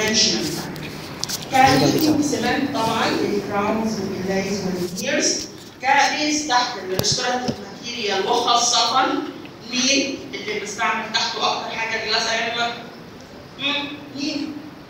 دايمنشنال كان في سمنت طبعا الكراونز واللايز والهيرز كبيز تحت الريستورانت ماتيريال وخاصة مين اللي بنستعمل تحته أكتر حاجة الجلاس أيرون مين؟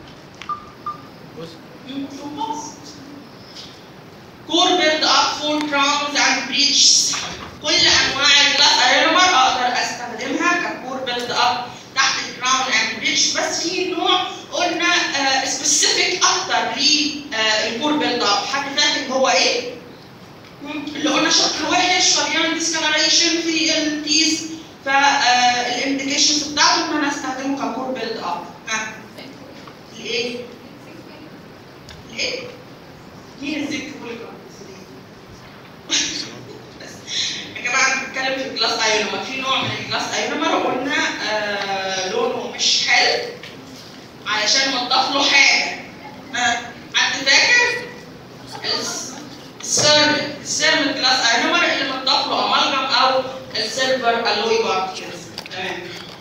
كور بيلد اب فور كراونز اند بريتشز كل انواع الجلاس ايرونر اقدر استخدمها ككور بيلد اب تحت الكراون اند بريتش بس في نوع قلنا سبيسيفيك اكتر للكور بيلد اب حد فاكر هو ايه؟ اللي قلنا شكل وحش فبيعمل ديسكلريشن في التيز فالانديكيشنز بتاعته ان انا استخدمه ككور بيلد اب ها ليه؟ ليه؟ مين الزيت يا جماعه انا بتكلم في الجلاس ايرونر في نوع من الجلاس ايرونر قلنا آه لونه مش حلو علشان نضاف له حاجه ها حد فاكر؟ السيرمت السيرمت جلاس ايرونر اللي مضاف له امالجم او السيلفر الوي بارتكلز تمام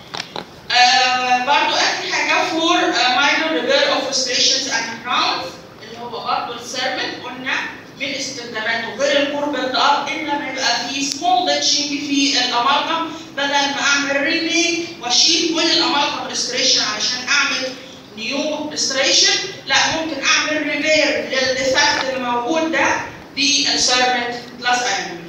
آه برضو اخر حاجه فور ماينور ريبير اوف ريستريشنز اند كراونز اللي هو برضه السيرمنت قلنا من استخداماته غير الكوربل اب ان لما يبقى في سمول ديتشنج في الامالجم بدل ما اعمل ريميك واشيل كل الامالجم ريستريشن علشان اعمل نيو ريستريشن لا ممكن اعمل ريبير للديفكت اللي موجود ده بالسيرمنت بلس ايرون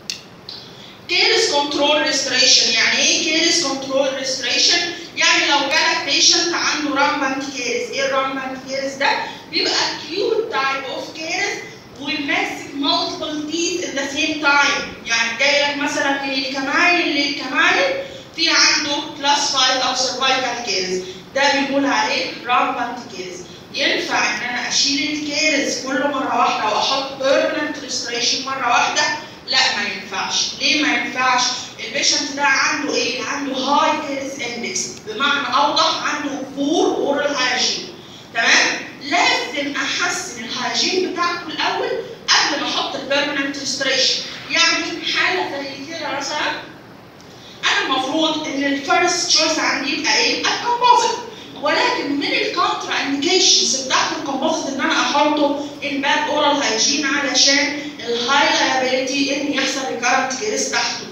كيرس كنترول ريستريشن يعني ايه كيرس كنترول ريستريشن يعني لو جالك بيشنت عنده رامبانت كيرس ايه الرامبانت كيرس ده بيبقى acute type of case وماسك multiple teeth at the same time يعني جاي لك مثلا من الكماين للكماين في عنده كلاس 5 او cervical case ده بنقول عليه rampant case ينفع ان انا اشيل الكيرز كل مره واحده واحط permanent restoration مره واحده لا ما ينفعش ليه ما ينفعش البيشنت ده عنده ايه عنده هاي كيرز اندكس بمعنى اوضح عنده بور اورال هايجين تمام لازم احسن الهايجين بتاعته الاول قبل ما احط البيرمننت ريستريشن يعني حاله زي كده مثلا انا المفروض ان الفيرست تشويس عندي يبقى ايه الكومبوزيت ولكن من الكونترا انديكيشنز بتاعت الكومبوزيت ان انا احطه ان باد اورال هايجين علشان الهاي لايبيليتي ان يحصل ريكارنت كيرس تحته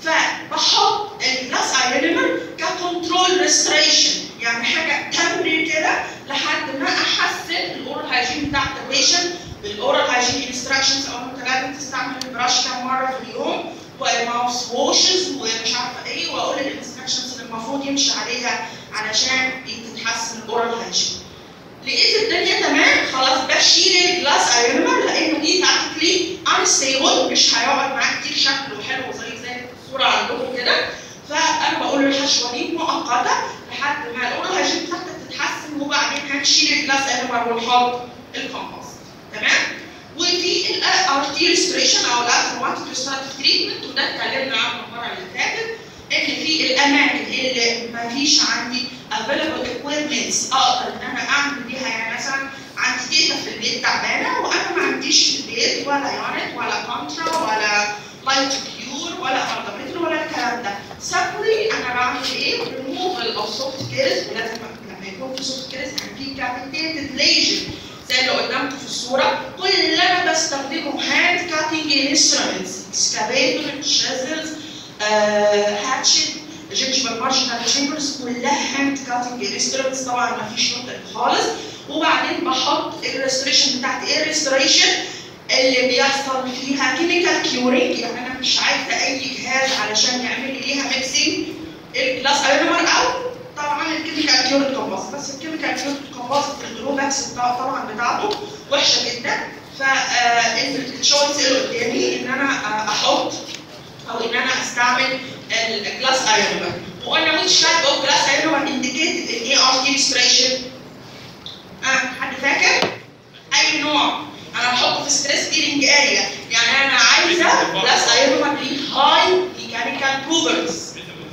فبحط الجلاس ايرينر ككنترول ريستريشن يعني حاجه تمري كده لحد ما احسن الاورال هايجين بتاعت البيشنت بالاورال هايجين انستراكشنز او انت لازم تستعمل البراش كام مره في اليوم وماوس ووشز ومش عارفه ايه واقول الانستراكشنز اللي المفروض يمشي عليها علشان تتحسن الاورال هايجين لقيت الدنيا تمام خلاص بشيل الجلاس ايرونر لانه دي تاكتلي انستيبل مش هيقعد معاك كتير شكله حلو زي زي الصوره عندكم كده فانا بقول الحشوه دي مؤقته لحد ما الاورال هايجين بتاعتك تتحسن وبعدين هنشيل الجلاس ايرونر ونحط الكومبوست تمام وفي الارتي ريستريشن او الاثروماتيك ريستراتيف تريتمنت وده اتكلمنا عنه المره اللي فاتت ان في الاماكن اللي ما فيش عندي available equipments اقدر ان انا اعمل بيها يعني مثلا عندي تيتا في البيت تعبانه وانا ما عنديش في البيت ولا يونت ولا كونترا ولا لايت كيور ولا ارتمتر ولا الكلام ده سامبلي انا بعمل ايه؟ ريموفال اوف سوفت كيرز ولازم لما يكون في سوفت كيرز يعني في كابيتيتد ليجن زي اللي قدامكم في الصوره كل اللي انا بستخدمه هاند كاتنج انسترومنتس اكسكافيتور تشيزلز هاتشت جنجبل مارجنال تشامبرز كلها هاند كاتنج انسترومنتس طبعا ما فيش نقطه خالص وبعدين بحط الريستريشن بتاعت ايه الريستريشن اللي بيحصل فيها كيميكال كيورينج يعني انا مش عايزه اي جهاز علشان يعمل لي ليها ميكسينج الجلاس ايرونر او طبعا الكيميكال كيورد كومبوست بس الكيميكال كيورد كومبوست الدروباكس بتاعه طبعا بتاعته وحشه جدا فالتشويس اللي قدامي ان انا احط او ان انا استعمل الجلاس ايرونر وقلنا which type of glass ionomer indicated in ART restoration آه حد فاكر؟ اي نوع انا بحطه في ستريس كيلينج اريا يعني انا عايزه جلاس ايرونر ليه هاي ميكانيكال بروبرتيز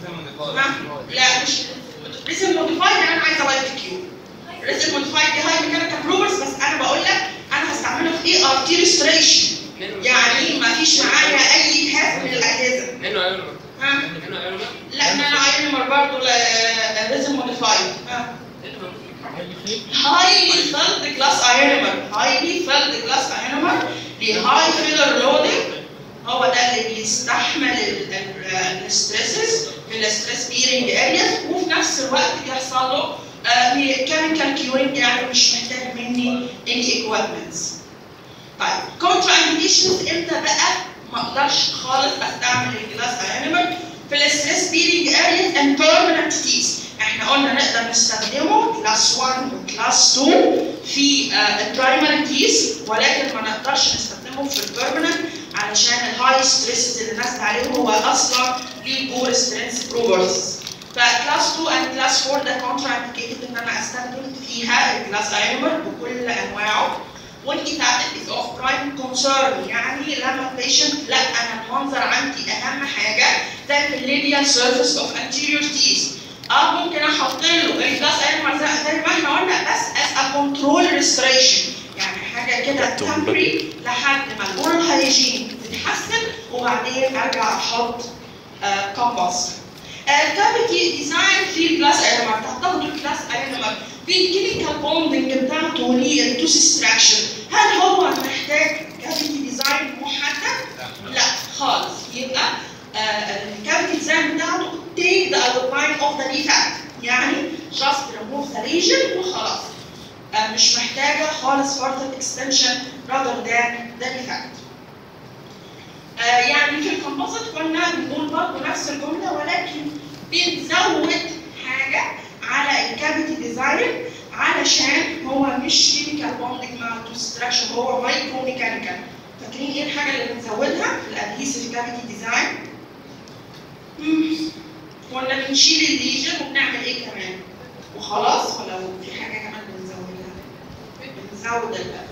لا مش ريزم موديفايد يعني انا عايزه وايت كيو ريزم موديفايد دي هاي ميكانيكال بروبرتيز بس انا بقول لك انا هستعمله في اي ار تي ريستريشن يعني ما فيش معايا اي جهاز من الاجهزه هنا ايرون ها هنا ايرون لا انا ايرونر برضه ريزم موديفايد ها highly filled glass ionomer highly filled glass ionomer ليه high filler loading هو ده اللي بيستحمل الستريسز في الستريس بيرنج اريا وفي نفس الوقت بيحصل له كيميكال كيورنج يعني مش محتاج مني اني ايكويبمنتس طيب كونترا انديكيشنز امتى بقى ما اقدرش خالص استعمل الجلاس ايونيمر في الستريس بيرنج اريا اند بيرمننت تيز احنا قلنا نقدر نستخدمه كلاس 1 وكلاس 2 في البرايمري تيز ولكن ما نقدرش نستخدمه في البيرمننت علشان الهاي ستريسز اللي نازل عليهم هو اصلا ليه بور سترينث بروبرتيز فكلاس 2 اند كلاس 4 ده كونترا انديكيتد ان انا استخدم فيها الجلاس ايونيمر بكل انواعه والإتابة is of prime concern يعني لما البيشنت لا انا المنظر عندي اهم حاجه ده في الليبيال سيرفيس اوف anterior teeth اه ممكن احط له الجلاس ايونيمر زي ما احنا قلنا بس as a control restoration يعني حاجه كده temporary لحد ما الاورال هايجين تتحسن وبعدين ارجع احط كومبوست الكافيتي ديزاين في الجلاس ايونيمر هتاخدوا الجلاس ايونيمر في الكيميكال بوندنج بتاعته للتوس اكستراكشن هل هو محتاج كافيتي ديزاين محدد؟ لا خالص يبقى الكافيتي ديزاين بتاعته take the outline of the defect يعني just remove the lesion وخلاص مش محتاجة خالص further extension rather than the defect. آه يعني في الكومبوزيت كنا بنقول برضه نفس الجملة ولكن بنزود حاجة على الكافيتي ديزاين علشان هو مش كيميكال بوندنج مع الديستراكشن هو مايكرو ميكانيكال. فاكرين ايه الحاجة اللي بنزودها في الادهيسيف كافيتي ديزاين؟ كنا بنشيل الليجن وبنعمل ايه كمان؟ وخلاص ولا في حاجة كمان بنزودها؟ بنزود ال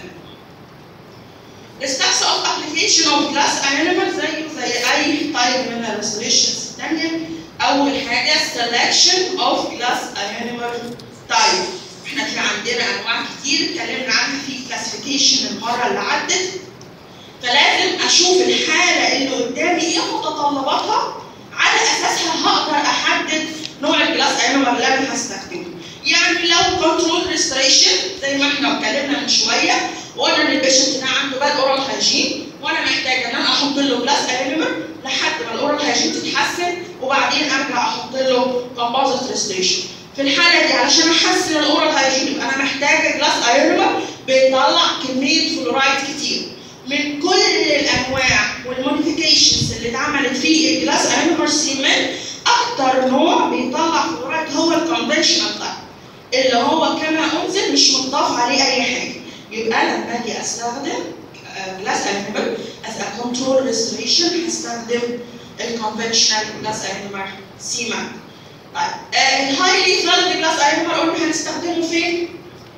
The steps of application of glass ionomer زيه زي أي طيب من الريستوريشنز الثانية. أول حاجة selection of glass ionomer type. احنا في عندنا أنواع كتير اتكلمنا عنها في classification المرة اللي عدت. فلازم أشوف الحالة اللي قدامي إيه متطلباتها على أساسها هقدر أحدد نوع الجلاس ionomer اللي أنا هستخدمه. يعني لو كنترول ريستوريشن زي ما احنا اتكلمنا من شويه وقلنا ان البيشنت ده عنده باد اورال هايجين وانا محتاجه ان انا احط له جلاس ايونيمر لحد ما الاورال هايجين تتحسن وبعدين ارجع احط له كومبوزيت ريستوريشن. في الحاله دي علشان احسن الاورال هايجين يبقى انا محتاجه جلاس ايونيمر بيطلع كميه فلورايد كتير. من كل الانواع والموديفيكيشنز اللي اتعملت في الجلاس ايونيمر سيمنت اكتر نوع بيطلع فلورايد هو الكونفشنال تايب. اللي هو كما انزل مش مضاف عليه اي حاجه يبقى لما اجي استخدم جلاس انيمر از ا كنترول ريستوريشن هستخدم الكونفشنال جلاس انيمر سيما طيب الهايلي فلد جلاس انيمر قلنا هنستخدمه فين؟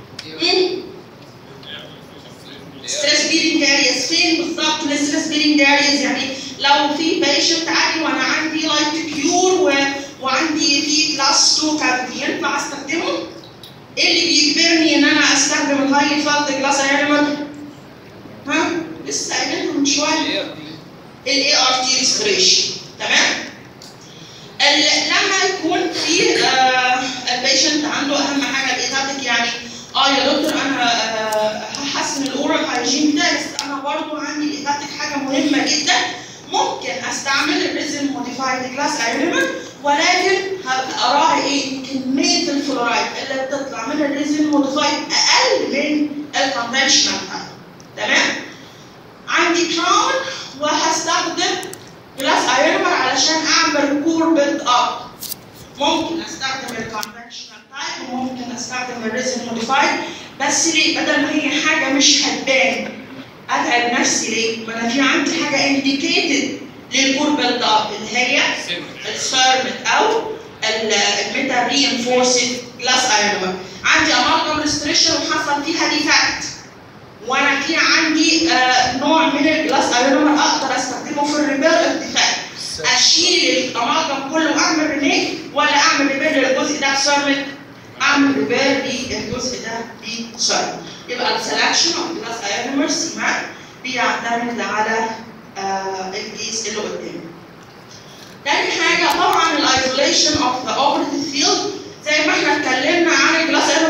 ستريس بيرنج ارياز فين بالظبط الستريس بيرنج ارياز يعني لو في بيشنت عادي وانا عندي لايت كيور وعندي في كلاس 2 كافيتي ينفع استخدمه؟ ايه اللي بيجبرني ان انا استخدم الهاي فالت جلاس ايونيمر؟ ها؟ لسه قايلينها من شويه الاي ار تي ريستوريشن تمام؟ لما يكون في آه البيشنت عنده اهم حاجه الايتابتك يعني اه يا دكتور انا آه هحسن الاورال هايجين ده بس انا برضو عندي الايتابتك حاجه مهمه جدا ممكن استعمل الريزن موديفايد جلاس ايونيمر ولكن اراعي ايه كميه الفلورايد اللي بتطلع من الريزن موديفايد اقل من الكونفشنال تايب تمام عندي كراون وهستخدم جلاس ايونيمر علشان اعمل كور بيلد اب ممكن استخدم الكونفشنال تايب وممكن استخدم الريزن موديفايد بس ليه بدل ما هي حاجه مش هتبان اتعب نفسي ليه؟ ما انا في عندي حاجه انديكيتد للكور بيلد اب اللي هي السيرمت او الميتا رينفورسد جلاس ايونومر عندي امالجم ريستريشن وحصل فيها ديفكت وانا في عندي آه نوع من الجلاس ايونومر اقدر استخدمه في الريبير الديفكت اشيل الامالجم كله واعمل ريميك ولا اعمل ريبير للجزء ده بسيرمت اعمل ريبير للجزء ده بسيرمت يبقى السelection اوف جلاس ايونومر سمات بيعتمد على آه الكيس اللي قدامي. تاني حاجة طبعا الايزوليشن اوف ذا اوبرتيف فيلد زي ما احنا اتكلمنا عن الجلاس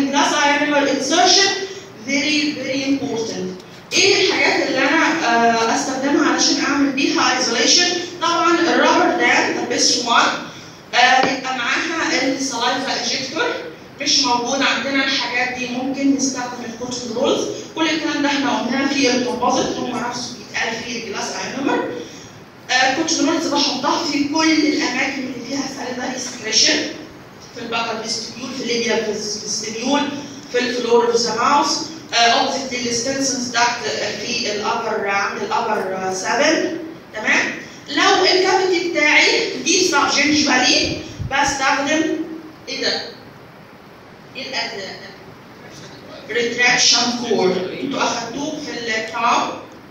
الجلاس ايونيمر انسرشن فيري فيري امبورتنت ايه الحاجات اللي انا آه، استخدمها علشان اعمل بيها ايزوليشن طبعا الرابر ده البيست وان بيبقى معاها السلايفا اجكتور مش موجود عندنا الحاجات دي ممكن نستخدم الكوتون رولز كل الكلام ده احنا قلناه في الكومبوزيت هو نفسه بيتقال فيه الجلاس ايونيمر كوتون رولز بحطها في كل الاماكن اللي فيها ساليفري سكريشن في الباكر فيستبيول في الليبيا فيستبيول في الفلور اوف ذا ماوس اوبزيت الستنسنز تحت في الابر عند الابر 7 تمام لو الكافيتي بتاعي دي جنجفالي بستخدم ايه ده؟ ايه الاداء ده؟ ريتراكشن كور انتوا اخدتوه في الكام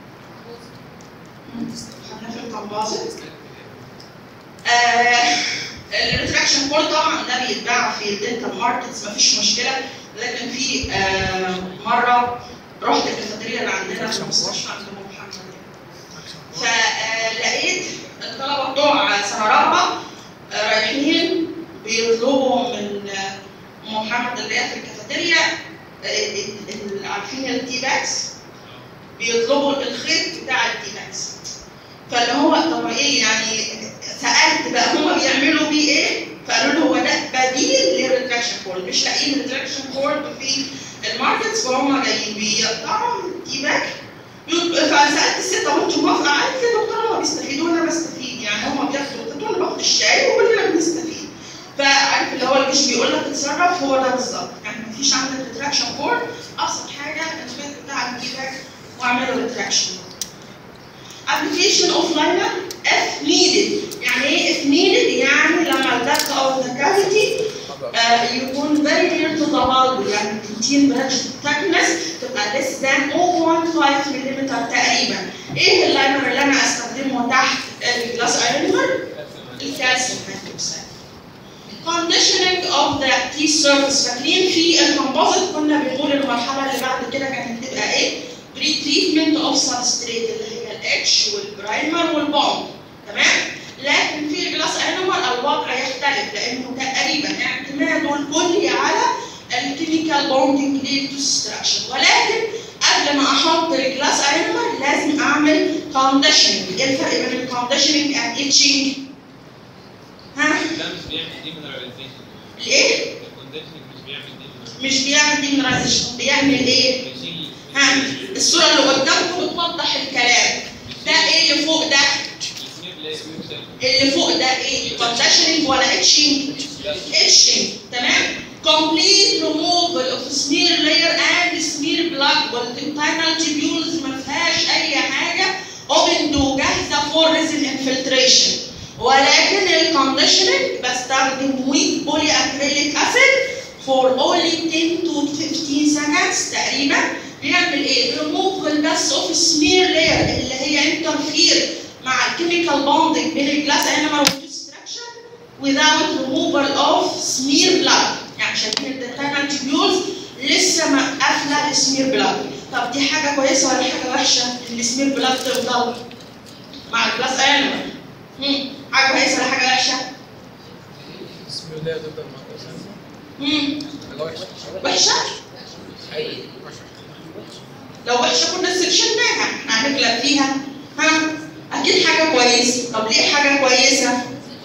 خدناه في الكومبوزيت آه الريتراكشن كور طبعا ده بيتباع في الدنتال ماركتس مفيش مشكله لكن في آه مره رحت الكافيتيريا اللي عندنا في المستشفى عند ام محمد فلقيت الطلبه بتوع سنه رابعه آه، رايحين بيطلبوا من آه، ام محمد اللي هي في الكافيتيريا آه، ال- ال- عارفين التي باكس بيطلبوا الخيط بتاع التي باكس فاللي هو طب ايه يعني سالت بقى هما بيعملوا بيه ايه؟ فقالوا له هو ده بديل للريتراكشن كورد مش لاقيين ريتراكشن كورد في الماركتس فهم جايين بيقطعوا التي باك فسالت الست طب انت موافقه؟ قالت لي يا دكتوره هما بيستفيدوا وانا بستفيد يعني هما بياخدوا قلت له باخد الشاي وكلنا بنستفيد فعارف اللي هو الجيش بيقول لك اتصرف هو ده بالظبط يعني مفيش عندك ريتراكشن كورد ابسط حاجه الخيط بتاع التي باك واعملوا ريتراكشن application of liner if needed يعني ايه if needed يعني لما الدكت او the cavity آه، يكون very near to the bulb يعني protein branch thickness تبقى less than 0.5 ملم تقريبا ايه اللاينر اللي انا استخدمه تحت الجلاس ايونر الكالسيوم هيدروكسيد conditioning of the teeth surface فاكرين في الكومبوزيت كنا بنقول المرحله اللي بعد كده كانت تبقى ايه بري تريتمنت اوف سبستريت اللي هي الاتش والبرايمر والبوند تمام لكن في الجلاس انيمال الوضع يختلف لانه تقريبا اعتماده الكلي على الكيميكال بوندنج ليد ستراكشر ولكن قبل ما احط الجلاس انيمال لازم اعمل كونديشننج ايه الفرق بين الكونديشننج اند اتشنج؟ ها؟ ده مش بيعمل ديمينراليزيشن ايه؟ الكونديشننج مش بيعمل ديمينراليزيشن مش بيعمل ديمينرايزيشن بيعمل ايه؟ بيشيل ها؟ الصوره اللي قدامكم بتوضح الكلام ده ايه اللي فوق ده؟ السمير لاير اللي فوق ده ايه؟ كونديشننج ولا اتشنج؟ etching تمام complete removal of smear layer and smear blood والintestinal tubules ما فيهاش اي حاجه open وجاهزه for resin infiltration ولكن الكونديشننج بستخدم weak polyacrylic acid for only 10 to 15 seconds تقريبا بيعمل ايه؟ removal بس of smear layer اللي هي interfere مع الكيميكال بوندنج بين الجلاس انيمال والديستراكشن without removal of smear blood يعني شايفين الدنتال تيبيولز لسه ما قافله السمير بلاد طب دي حاجه كويسه ولا حاجه وحشه ان السمير بلاد تفضل مع الجلاس انيمال هم، حاجه كويسه ولا حاجه وحشه؟ بسم الله تفضل مع الإنسان. هم، حاجة وحشة. وحشه؟ حقيقي. لو وحشه كنا سكشناها احنا هنغلب فيها ها اكيد حاجه كويسه طب ليه حاجه كويسه؟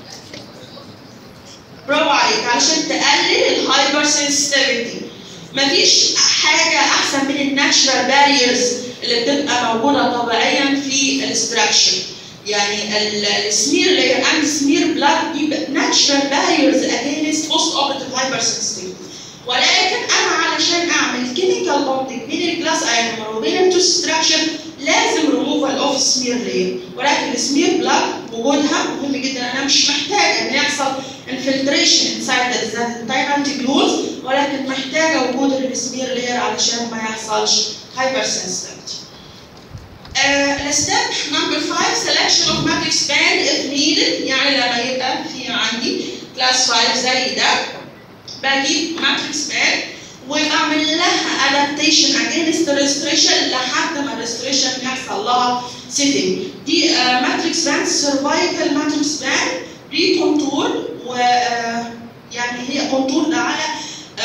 برافو عليك علشان تقلل الهايبر سنسيتيفيتي مفيش حاجه احسن من الناتشرال باريرز اللي بتبقى موجوده طبيعيا في الاستراكشن يعني السمير لاير اند سمير بلاد دي ناتشرال باريرز اجينست بوست اوبرتيف هايبر سنسيتيفيتي ولكن انا علشان اعمل كيميكال بوندنج بين الجلاس ايونر وبين التو ستراكشر لازم ريموفال اوف سمير لاير ولكن السمير بلاد وجودها مهم جدا انا مش محتاج ان يحصل انفلتريشن انسايد التايرانت تيبيولز ولكن محتاجه وجود السمير لاير علشان ما يحصلش هايبر سنسيتيفيتي الستيب نمبر 5 selection of matrix band if needed يعني لما يبقى في عندي كلاس 5 زي ده بجيب ماتريكس باد واعمل لها ادابتيشن اجينست ريستريشن لحد ما الريستريشن يحصل لها سيتنج دي ماتريكس باند سيرفايكال ماتريكس باند ري كونتور و آه، يعني هي كونتور على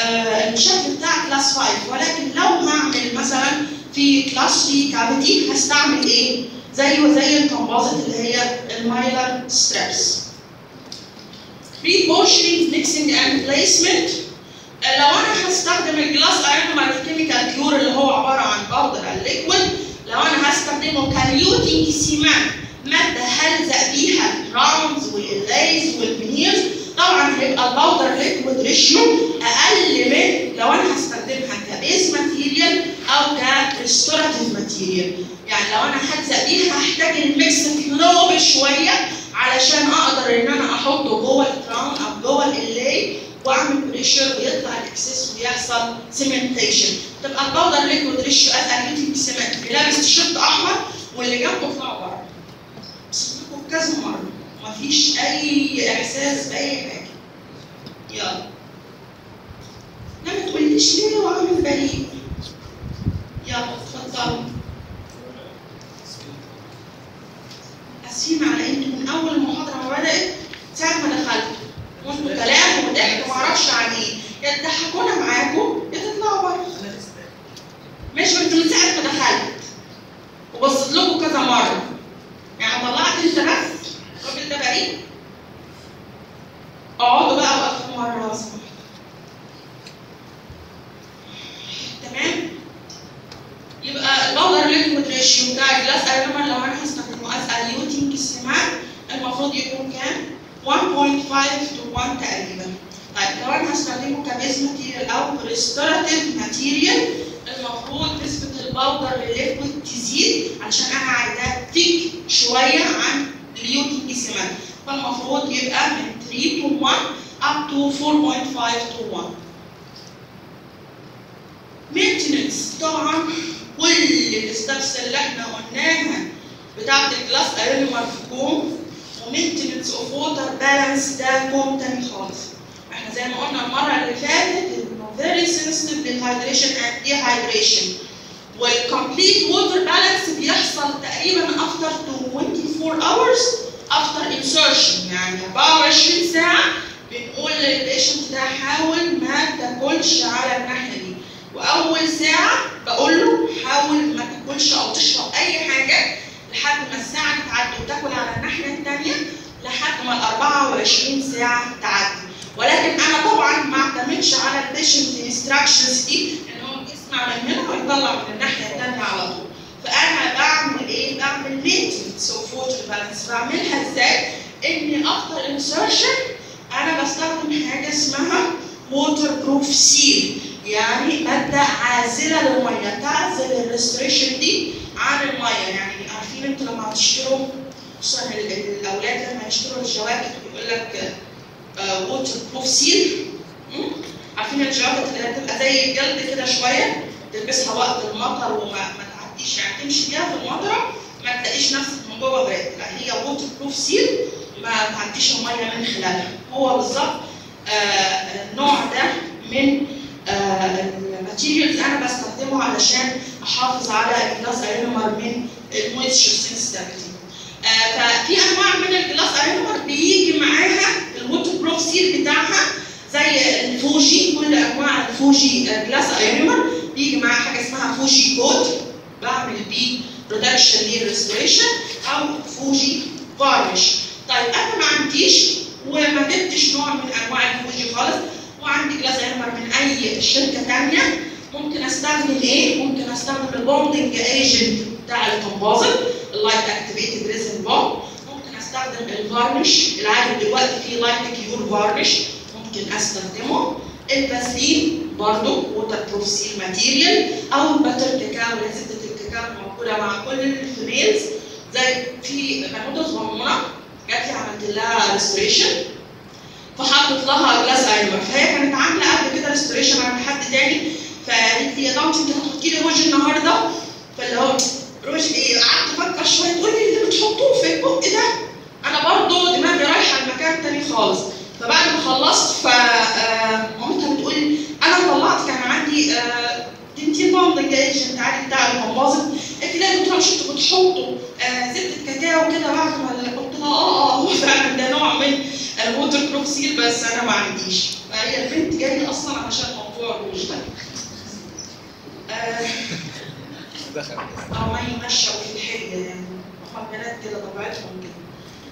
آه، الشكل بتاع كلاس 5 ولكن لو هعمل مثلا في كلاس 3 كافيتي هستعمل ايه؟ زيه زي الكومبوزيت اللي هي المايلر ستريبس. بري بوشنج ميكسنج اند بليسمنت لو انا هستخدم الجلاس ايونومر كيميكال كيور اللي هو عباره عن باودر الليكويد لو انا هستخدمه كاليوتنج سيمان ماده هلزق بيها الراوندز واللايز والفينيرز طبعا هيبقى الباودر ليكويد ريشيو اقل من لو انا هستخدمها كبيز ماتيريال او كريستوراتيف ماتيريال يعني لو انا هلزق بيها هحتاج الميكس فلو بشويه علشان اقدر ان انا احطه جوه الكراون او جوه اللاي واعمل بريشر ويطلع الاكسس ويحصل سيمنتيشن تبقى الباودر ليكويد ريشيو اتقلتي سيمنت لابس تيشيرت احمر واللي جنبه طلع بره بس لكم كذا مره مفيش اي احساس باي حاجه يلا لا ما تقوليش ليه وعامل بريء يلا اتفضلوا اسفين على انتوا من اول المحاضره ما بدات ساعه ما دخلت وانتوا كلام وضحك ما اعرفش عن ايه يا تضحكونا معاكم يا تطلعوا بره ماشي انتوا من ساعه ما دخلت وبصيت لكم كذا مره يعني طلعت انت بس الراجل ده بريء اقعدوا بقى واخر مره لو سمحت تمام يبقى الباودر ليكويد ريشيو بتاع الجلاس ايونومر لو انا هستخدمه از اليوتنج سيمان المفروض يكون كام؟ 1.5 to 1 تقريبا. طيب لو انا هستخدمه كبيز ماتيريال او ريستوراتيف ماتيريال المفروض نسبة الباودر للليكويد تزيد عشان انا عايزاه تيك شوية عن اليوتنج سيمان. فالمفروض يبقى من 3 to 1 up to 4.5 to 1. مينتننس طبعا كل الستبس اللي احنا قلناها بتاعت الجلاس ايونومر في كوم ومينتننس اوف ووتر بالانس ده كوم تاني خالص احنا زي ما قلنا المره اللي فاتت انه فيري سنسيتيف للهايدريشن اند ديهايدريشن والكمبليت ووتر بالانس بيحصل تقريبا افتر 24 hours افتر انسرشن يعني 24 ساعه بنقول للبيشنت ده حاول ما تاكلش على الناحيه دي واول ساعه بقول له حاول ما تاكلش او تشرب اي حاجه لحد ما الساعه تعدي وتاكل على الناحيه الثانيه لحد ما ال 24 ساعه تعدي ولكن انا طبعا ما اعتمدش على البيشنت انستراكشنز دي ان هو يسمع من هنا ويطلع من الناحيه الثانيه على طول فانا بعمل ايه؟ بعمل مينتنس اوف ووتر بالانس بعملها ازاي؟ اني افتر انسرشن انا بستخدم حاجه اسمها ووتر بروف سيل يعني ماده عازله للميه تعزل الريستريشن دي عن الميه يعني عارفين انتوا لما هتشتروا خصوصا ال- الاولاد لما يشتروا الجواكت بيقول لك ووتر بروف سيل عارفين الجواكت اللي هي بتبقى زي الجلد كده شويه تلبسها وقت المطر وما ما تعديش يعني تمشي بيها في المطره ما تلاقيش نفسك من جوه برد لا هي ووتر بروف سيل ما تعديش الميه من خلالها هو بالظبط آه، النوع ده من الماتيريالز انا بستخدمه علشان احافظ على الجلاس ايونومر من المويستشر سنسيتيفيتي ففي انواع من الجلاس ايونومر بيجي معاها الووتر بروف سيل بتاعها زي الفوجي كل انواع الفوجي جلاس ايونومر بيجي معاها حاجه اسمها فوجي كود بعمل بيه برودكشن للريستوريشن او فوجي فارنش طيب انا ما عنديش وما جبتش نوع من انواع الفوجي خالص وعندي جلاس ايونومر من اي شركه ثانيه ممكن استخدم ايه؟ ممكن استخدم البوندنج ايجنت بتاع الكومبوزيت اللايت اكتيفيتد ريزن بوند ممكن استخدم الفارنش العادي دلوقتي في لايت كيور فارنش ممكن استخدمه الفازلين برضه ووتر بروف سيل ماتيريال او الباتر كاكاو اللي هي زبده الكاكاو موجوده مع كل الفيميلز زي في بنوته صغنونه جات لي عملت لها ريستوريشن فحطت لها جلاس ايمر فهي كانت عامله قبل كده ريستوريشن عند حد تاني فقالت لي يا طنط انت هتحطي لي روج النهارده فاللي هو روج ايه قعدت افكر شويه تقول لي اللي بتحطوه في البق ده انا برضه دماغي رايحه لمكان تاني خالص فبعد ما خلصت ف آه، مامتها بتقول لي انا طلعت كان عندي آه، تنتين باوند ايجنت عادي بتاع الكومبوزيت قالت لي لا يا دكتوره مش انتوا بتحطوا آه، زبده كاكاو كده بعد ما قلت لها اه اه هو فعلا ده نوع من الووتر بروف سيل بس انا ما عنديش فهي البنت جايه اصلا علشان موضوع برضه مش فاهم. آه، دخل أو ما يمشوا في الحجة يعني هم بنات كده طبيعتهم كده.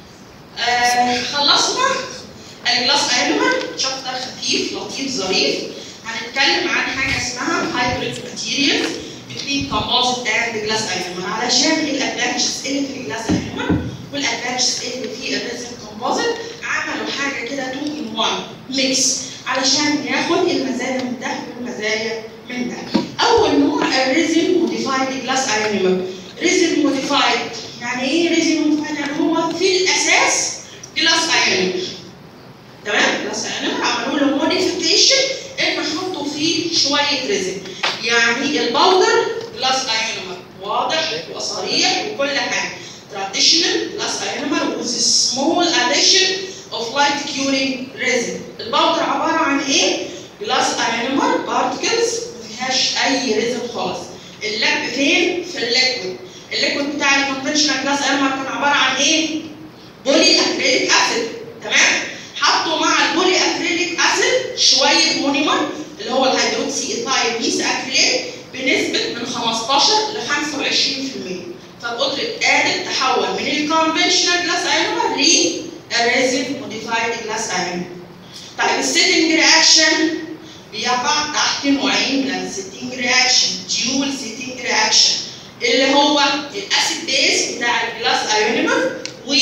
آه، خلصنا الجلاس ايلمنت شابتر خفيف لطيف ظريف هنتكلم عن حاجه اسمها hybrid materials between composite and glass element علشان الادفانتجز اللي في الجلاس element والادفانتجز اللي في الريزن كومبوزيت عملوا حاجه كده 2 in 1 ميكس علشان ياخد المزايا من ده والمزايا من ده. اول نوع الريزن موديفايد جلاس ايلمنت ريزن موديفايد يعني ايه ريزن موديفايد؟ يعني هو في الاساس جلاس ايلمنت تمام بس انا عملوا له موديفيكيشن ان حطوا فيه شويه ريزن يعني الباودر جلاس ايونمر واضح وصريح وكل حاجه traditional glass ionomer with a small addition of light curing resin الباودر عباره عن ايه؟ جلاس ionomer particles ما فيهاش اي ريزن خالص اللب فين؟ في الليكويد الليكويد بتاع الكونفشنال جلاس ionomer كان عباره عن ايه؟ بولي اكريليك اسيد تمام؟ حطوا مع البولي اكريليك اسيد شويه مونيمر اللي هو الهيدروكسي ايثايل ميس اكريليت بنسبه من 15 ل 25% فقدرت قادر تحول من الكونفشنال جلاس ايونر للريزن موديفايد جلاس ايونر. طيب السيتنج رياكشن بيقع تحت نوعين من السيتنج رياكشن ديول سيتنج رياكشن اللي هو الاسيد بيس بتاع الجلاس ايونيمر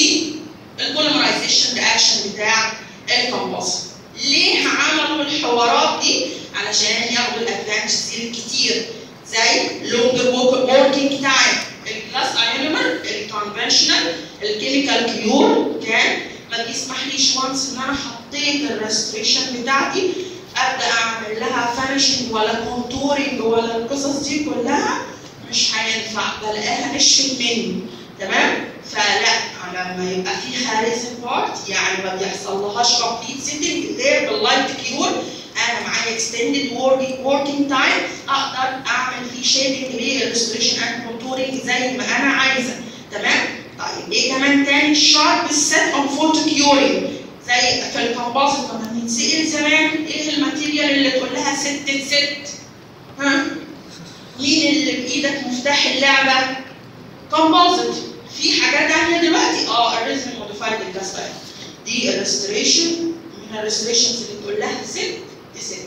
والبوليمرايزيشن رياكشن بتاع الكومبوست. ليه عملوا الحوارات دي؟ علشان ياخدوا الادفانتجز الكتير زي لونجر وركينج تايم الجلاس ايونيمر الكونفشنال الكيميكال كيور كان ما بيسمحليش وانس ان انا حطيت الريستريشن بتاعتي ابدا اعمل لها فانشنج ولا كونتورنج ولا القصص دي كلها مش هينفع بلاقيها نشفت مني تمام فلا لما يبقى فيها ريزن بارت يعني ما بيحصلهاش كومبليت سيتنج غير باللايت كيور انا معايا اكستندد وركينج تايم اقدر اعمل فيه شيبنج للريستوريشن اند كونتورنج زي ما انا عايزه تمام طيب ايه كمان تاني شارب سيت اون فوتو كيورنج زي في الكومبوزيت لما بنتسال زمان ايه الماتيريال اللي تقول لها ست ست ها مين اللي بايدك مفتاح اللعبه كومبوزيت في حاجات تانية دلوقتي اه الريزن موديفايد الجاس دي الريستوريشن من الريستوريشنز اللي تقول لها ست ست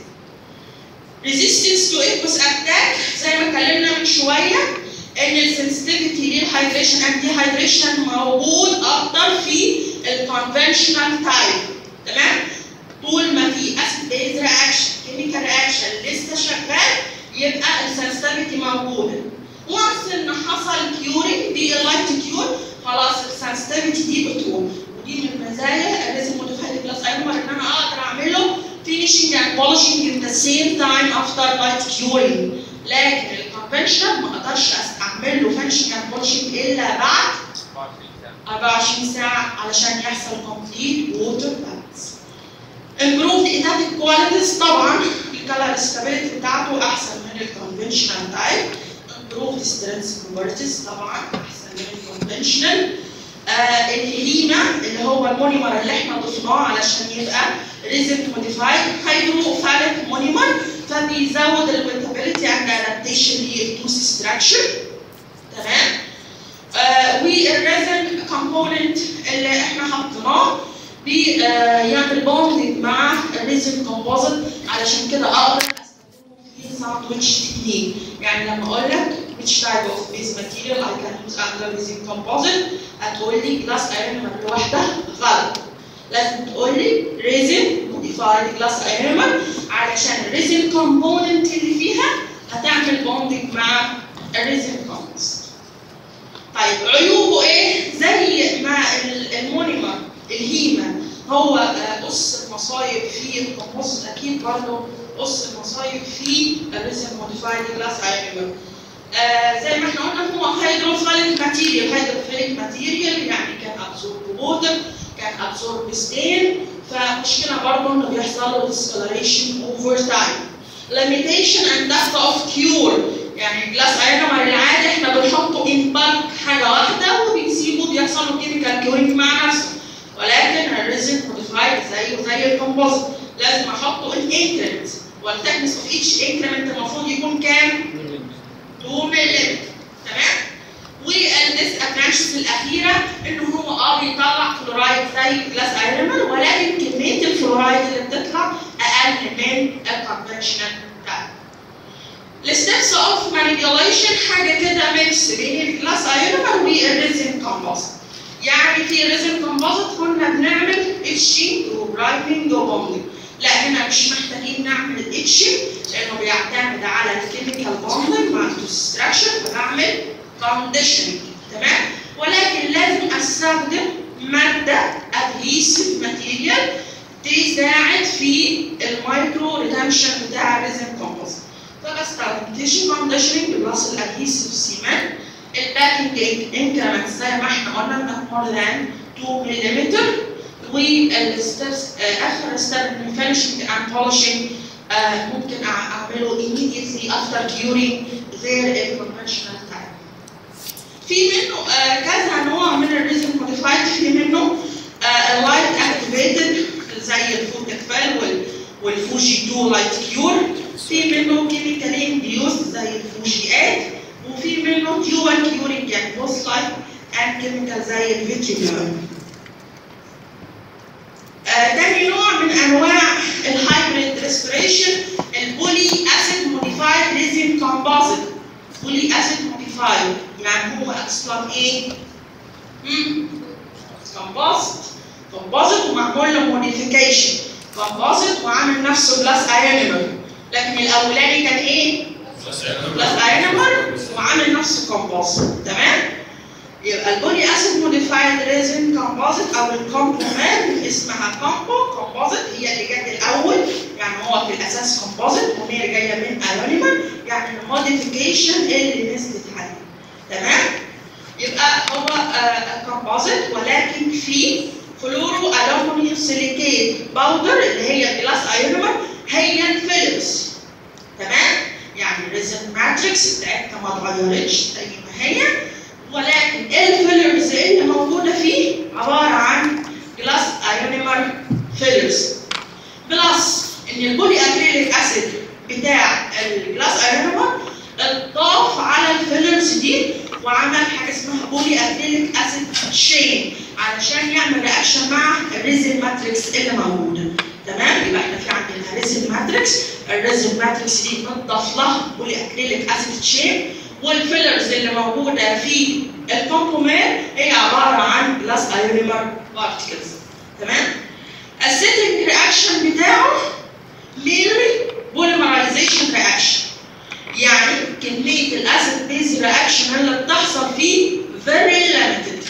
resistance to aqueous attack زي ما اتكلمنا من شويه ان السنسيتيفيتي للهايدريشن اند ديهايدريشن موجود اكتر في الكونفشنال تايب تمام طول ما في اسيد بيز رياكشن كيميكال رياكشن لسه شغال يبقى السنسيتيفيتي موجوده وانس ان حصل كيورنج دي اللايت كيور خلاص السنسيتيفيتي دي بتروح ودي من المزايا اللي موديفايد جلاس ايمر ان انا اقدر اعمله finishing and polishing in the same time after light curing لكن الكونفشنال ما اقدرش اعمل له finishing and polishing الا بعد 24 ساعه علشان يحصل complete water balance. improved ethetic qualities طبعا الكالر stability بتاعته احسن من الكونفشنال تايب improved strength properties طبعا احسن من الكونفشنال آه الهيلينا اللي هو المونيمر اللي احنا ضفناه علشان يبقى ريزن موديفايد هيدروفاليك مونيمر فبيزود الويتابيلتي اند ادابتيشن للتوث ستراكشر تمام آه والريزن كومبوننت اللي احنا حطيناه بيعمل بوندنج مع الريزن كومبوزيت علشان كده اقدر استخدمه في ساندويتش تكنيك يعني لما اقول لك which type of base material I can use under resin composite هتقول لي جلاس ايرون لوحدها غلط لازم تقول لي ريزن موديفايد جلاس ايرون علشان الريزن كومبوننت اللي فيها هتعمل بوندنج مع الريزن كومبوست طيب عيوبه ايه؟ زي ما المونيمر الهيما هو قص المصايب في الكومبوست اكيد برضه قص المصايب في الريزن موديفايد جلاس ايرون آه زي ما احنا قلنا هو هيدروفيليك ماتيريال هيدروفيليك ماتيريال يعني كان ابزورب ووتر كان ابزورب ستين فمشكله برضه انه بيحصل له discoloration اوفر تايم limitation and depth of cure يعني الجلاس ايرمر العادي احنا بنحطه ان بالك حاجه واحده وبنسيبه بيحصل له كيميكال كيورنج مع نفسه ولكن الريزن موديفايد زيه زي الكومبوزيت لازم احطه ان انكريمنت والتكنس اوف ايتش انكريمنت المفروض يكون كام؟ 2 ملم تمام؟ والديس ادفانتجز الاخيره ان هو اه بيطلع فلورايد زي جلاس ايرمر ولكن كميه الفلورايد اللي بتطلع اقل من الكونفشنال بتاعه. الستبس اوف مانيبيوليشن حاجه كده ميكس بين الجلاس ايرمر والريزن كومبوست. يعني في ريزن كومبوزيت كنا بنعمل اتشنج وبرايمنج وبوندنج. لا هنا مش محتاجين نعمل اتشنج لانه بيعتمد على الكيميكال بوندنج مع الديستراكشن وبعمل كونديشننج تمام ولكن لازم استخدم ماده ادهيسيف ماتيريال تساعد في المايكرو ريتنشن بتاع الريزن كومبوست فبستخدم تيشو كونديشننج بلس الادهيسيف سيمان الباكينج انكرمنت زي ما احنا قلنا انها مور ذان 2 ملم والستبس اخر ستيب من finishing and polishing آه، ممكن أع- اعمله immediately after during غير الكونفشنال تايم. في منه آه، كذا نوع من الريزن موديفايد في منه اللايت اكتيفيتد زي الفوتكفال وال والفوجي 2 لايت كيور في منه كيميكال انديوس زي الفوجيات وفي منه ديوال كيورنج يعني بوست لايت اند كيميكال زي الفيترينال آه، تاني نوع من انواع الهايبريد ريسبريشن البولي اسيد موديفايد ريزين كومبوزيت بولي اسيد موديفايد يعني هو اصلا ايه؟ كومبوزيت كومبوزيت ومعمول له موديفيكيشن كومبوزيت وعامل نفسه جلاس ايونيمر لكن الاولاني كان ايه؟ جلاس ايونيمر وعامل نفسه كومبوزيت تمام؟ يبقى البولي اسيد موديفايد ريزن كومبوزيت او الكومبومات اسمها كومبو كومبوزيت هي اللي جت الاول يعني هو في الاساس كومبوزيت وهي جايه من ايونيمر يعني الموديفيكيشن اللي نزلت عليه تمام يبقى هو كومبوزيت ولكن في فلورو الومنيوم سيليكيت باودر اللي هي جلاس ايونيمر هي الفيلمز تمام يعني الريزن ماتريكس بتاعتنا ما اتغيرتش زي ما هي ولكن الفيلرز اللي موجوده فيه عباره عن جلاس ايونيمر فيلرز بلس ان البولي اكريليك اسيد بتاع الجلاس ايونيمر اتضاف على الفيلرز دي وعمل حاجه اسمها بولي اكريليك اسيد تشين علشان يعمل رياكشن مع الريزن ماتريكس اللي موجوده تمام يبقى احنا في عندنا ريزن ماتريكس الريزن ماتريكس دي متضاف لها بولي اكريليك اسيد تشين والفيلرز اللي موجوده في الكومبومات هي عباره عن جلاس ايونيمر بارتكلز تمام السيتنج رياكشن بتاعه مينلي بوليمرايزيشن رياكشن يعني كميه الاسيد بيز رياكشن اللي بتحصل فيه فيري ليميتد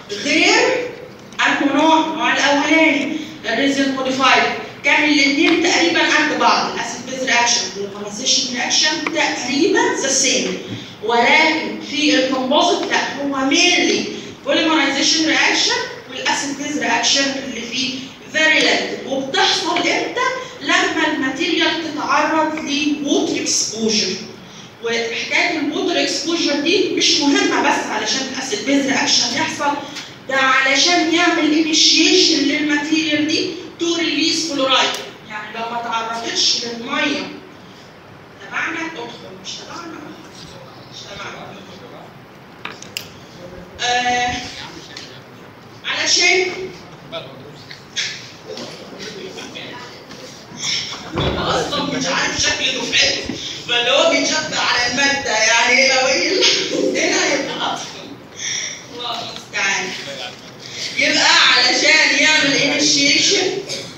غير انه نوع النوع الاولاني الريزن موديفايد كان الاثنين تقريبا قد بعض الاسيد بيز رياكشن والبوليمرايزيشن رياكشن تقريبا ذا سيم ولكن في الكومبوزيت لا هو مينلي بوليمرايزيشن رياكشن والاسيد بيز رياكشن اللي فيه فيري ليميتد وبتحصل امتى؟ لما الماتيريال تتعرض لووتر اكسبوجر وحكايه الووتر اكسبوجر دي مش مهمه بس علشان الاسيد بيز رياكشن يحصل ده علشان يعمل انيشيشن للماتيريال دي تو ريليز فلورايد يعني لو ما تعرضتش للميه تبعنا ادخل مش تبعنا مش تبعنا آه علشان اصلا مش عارف شكل دفعته فاللي هو بيشبه على الماده يعني لو ايه هنا يبقى اصلا الله المستعان يبقى علشان يعمل انيشيشن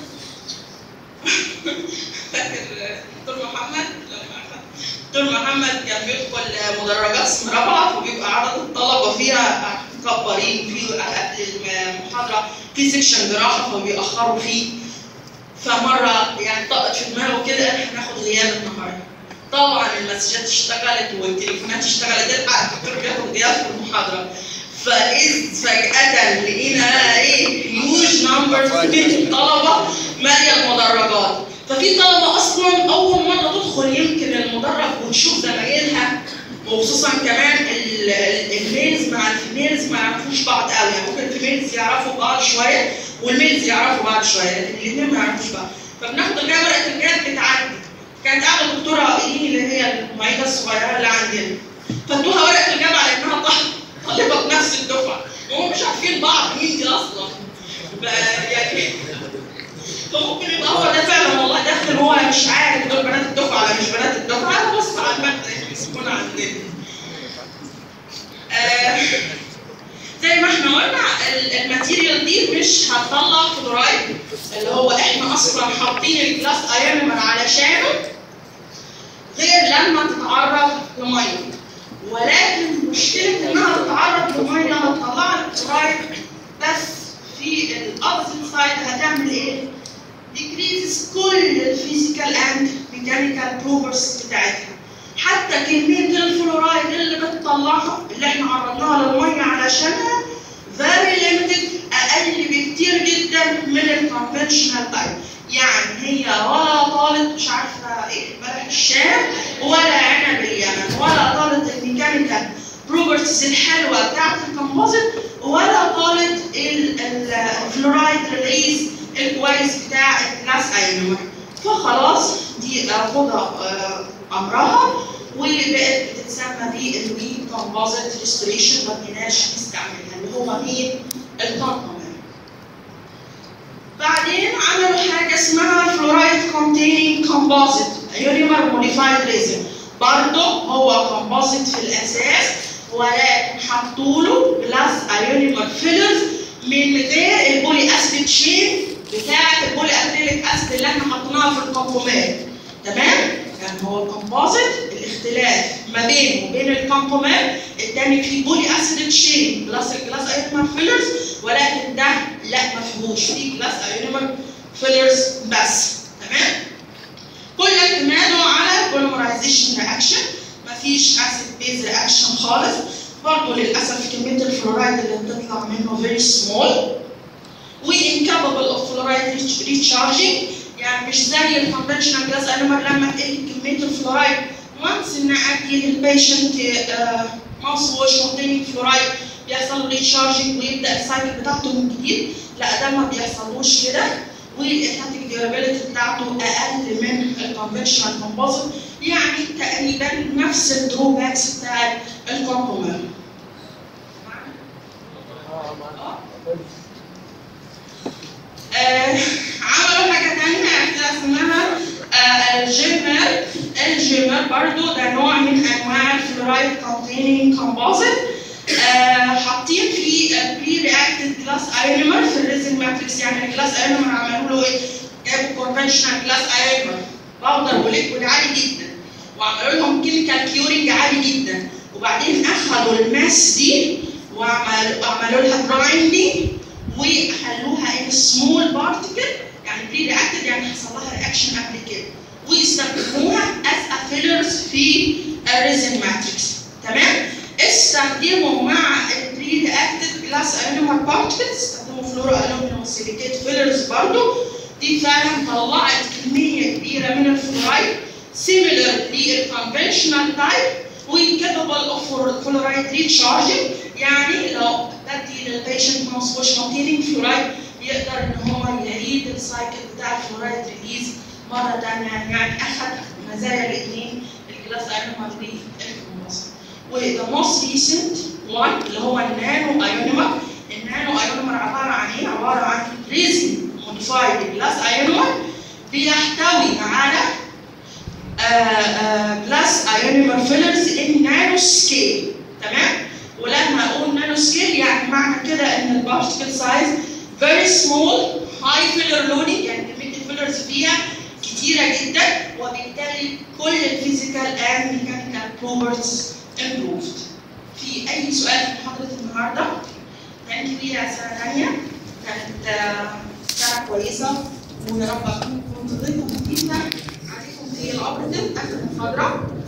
فاكر دكتور محمد لما دكتور محمد كان بيدخل مدرجات اسم رابعه وبيبقى عدد الطلبه فيها مكبرين في قبل المحاضره في سكشن جراحه فبيأخروا فيه فمره يعني طقت في دماغه كده احنا هناخد غياب النهارده طبعا المسجات اشتغلت والتليفونات اشتغلت الحق الدكتور بياخد غياب في المحاضره فاذ فجاه لقينا ايه هيوج نمبرز من الطلبه ماليه المدرجات ففي طلبه اصلا اول مره تدخل يمكن المدرج وتشوف زمايلها وخصوصا كمان ال- ال- الميلز مع الفيميلز ما يعرفوش بعض قوي يعني ممكن الفيميلز يعرفوا بعض شويه والميلز يعرفوا بعض شويه لكن الاثنين ما يعرفوش بعض فبناخد الجامعه ورقه الجاب بتعدي كانت قاعده الدكتوره ايرين اللي هي المعيده الصغيره اللي عندنا فادوها ورقه اجابه على انها طالبه- طالبه بنفس الدفعه وهم مش عارفين بعض مين دي اصلا بقى يعني فممكن يبقى هو ده فعلا والله داخل هو مش عارف دول بنات الدفعه ولا مش بنات الدفعه بص على الماده اللي بيسمونا عندنا آه، زي ما احنا قلنا ال- الماتيريال دي مش هتطلع فلورايد اللي هو احنا اصلا حاطين الجلاس ايونمر علشانه غير لما تتعرض لميه ولكن مشكله انها تتعرض لميه هتطلع لك فلورايد بس في الاوبزيت سايد هتعمل ايه؟ decreases كل الفيزيكال اند ميكانيكال بروبرز بتاعتها حتى كميه الفلورايد اللي بتطلعها اللي احنا عرضناها للميه علشانها very limited اقل بكتير جدا من الكونفشنال تايب يعني هي ولا طالت مش عارفه ايه بلح الشام ولا عنب اليمن ولا طالت الميكانيكال بروبرتيز الحلوه بتاعت الكومبوزيت ولا طالت ال- ال- الفلورايد ريليز الكويس بتاع الكلاس اينور فخلاص دي خدها آه، امرها وبقت بتتسمى بالويك كومبوزيت ريستوريشن ما بقيناش نستعملها اللي هو مين؟ الكومبوزيت بعدين عملوا حاجه اسمها فلورايد كونتيننج كومبوزيت يونيمر موديفايد ريزن برضه هو كومبوزيت في الاساس ولكن حطوا له جلاس ايونيمر فيلرز من غير البولي اسيد تشين بتاعه البولي اكريليك اسيد اللي احنا حطيناها في الكومبومات تمام؟ يعني هو الكومبوزيت الاختلاف ما بينه وبين الكومبومات التاني فيه بولي اسيد تشين جلاس الجلاس ايونيمر فيلرز ولكن ده لا ما فيهوش فيه جلاس ايونيمر فيلرز بس تمام؟ كل اعتماده على بوليمرايزيشن رياكشن مفيش اسيد بيز رياكشن خالص برضه للاسف كميه الفلورايد اللي بتطلع منه فيري سمول وانكابابل اوف فلورايد ريتشارجنج يعني مش زي الكونفشنال جلاس ايونيمر لما تقل كميه الفلورايد وانس ان ادي للبيشنت ماوس ووش containing فلورايد بيحصل له ريتشارجنج ويبدا السايكل بتاعته من جديد لا ده ما بيحصلوش كده والهاتيك ديورابيلتي بتاعته اقل من الكونفشنال كومبوزيت يعني تقريبا نفس الدروباكس بتاع الكومبومنت آه، عملوا حاجة تانية كده اسمها آه، الجيمر الجيمر برضو ده نوع من أنواع الفلورايد containing composite آه، حاطين فيه البري رياكتد جلاس ايونيمر في الريزن ماتريكس يعني الجلاس ايونيمر عملوا له ايه؟ جابوا كونفشنال جلاس ايونيمر باودر وليكويد عالي جدا وعملوا لهم كيميكال كيورنج عالي جدا وبعدين اخذوا الماس دي وعملوا عملوا لها برايندنج وخلوها ان سمول بارتكل يعني بري رياكتد يعني حصل لها رياكشن قبل كده ويستخدموها از فيلرز في الريزن ماتريكس تمام استخدموا مع البري رياكتد جلاس ايونيمر بارتكلز استخدموا فلورو الومنيوم سيليكيت فيلرز برضو دي فعلا طلعت كميه كبيره من الفلورايد سيميلر للكونفشنال تايب وكابابل اوف فلورايد ريتشارجنج يعني لو بدي للبيشنت ماوس ووش containing فلورايد يقدر ان هو يعيد السايكل بتاع الفلورايد ريليز مره ثانيه يعني اخذ مزايا الاثنين الجلاس ايونيمر والكومبوزيت وذا موست ريسنت وان اللي هو النانو ايونيمر النانو ايونيمر عباره عن ايه؟ عباره عن ريزن موديفايد جلاس ايونيمر بيحتوي على جلاس ايونيمر فيلرز ان نانو سكيل تمام؟ ولما اقول نانو سكيل يعني معنى كده ان البارتكل سايز فيري سمول هاي فيلر لودنج يعني كميه الفيلرز فيها كتيره جدا وبالتالي كل الفيزيكال اند ميكانيكال بروبرتيز improved. في اي سؤال في محاضره النهارده؟ ثانك يو يا سنه ثانيه كانت آه، سنه كويسه ويا رب اكون كنت ضيفه مفيده عليكم في الاوبريتيف اخر محاضره